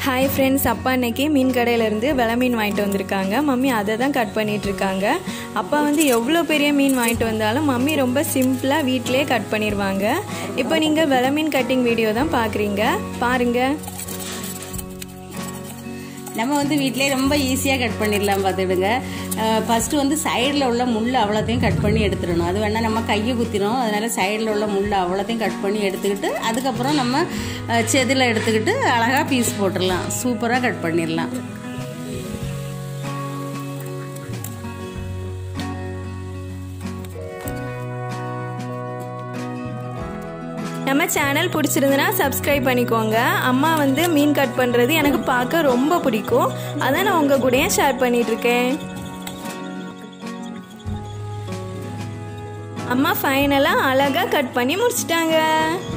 hi friends அப்பா இன்னைக்கு மீன் கடையிலேருந்து வெலை மீன் வாங்கிட்டு வந்திருக்காங்க மம்மி அதை தான் கட் பண்ணிட்டு இருக்காங்க அப்பா வந்து எவ்வளோ பெரிய மீன் வாங்கிட்டு வந்தாலும் மம்மி ரொம்ப சிம்பிளாக வீட்டிலே கட் பண்ணிடுவாங்க இப்போ நீங்கள் வெலை மீன் கட்டிங் வீடியோ தான் பார்க்குறீங்க பாருங்கள் நம்ம வந்து வீட்டிலே ரொம்ப ஈஸியாக கட் பண்ணிடலாம் பார்த்துடுங்க ஃபஸ்ட்டு வந்து சைடில் உள்ள முள் அவ்வளோத்தையும் கட் பண்ணி எடுத்துடணும் அது வேணால் நம்ம கையை குத்திரும் அதனால் சைடில் உள்ள முள் அவ்வளோத்தையும் கட் பண்ணி எடுத்துக்கிட்டு அதுக்கப்புறம் நம்ம அஹ், செதில் எடுத்துக்கிட்டு அழகாக பீஸ் போட்டுடலாம் சூப்பராக கட் பண்ணிடலாம் நம்ம சேனல் பிடிச்சிருந்துன்னா சப்ஸ்கிரைப் பண்ணிக்கோங்க அம்மா வந்து மீன் கட் பண்ணுறது எனக்கு பார்க்க ரொம்ப பிடிக்கும் அதை நான் உங்கள் கூடயே ஷேர் பண்ணிட்டு இருக்கேன் அம்மா ஃபைனலாக அழகாக கட் பண்ணி முடிச்சிட்டாங்க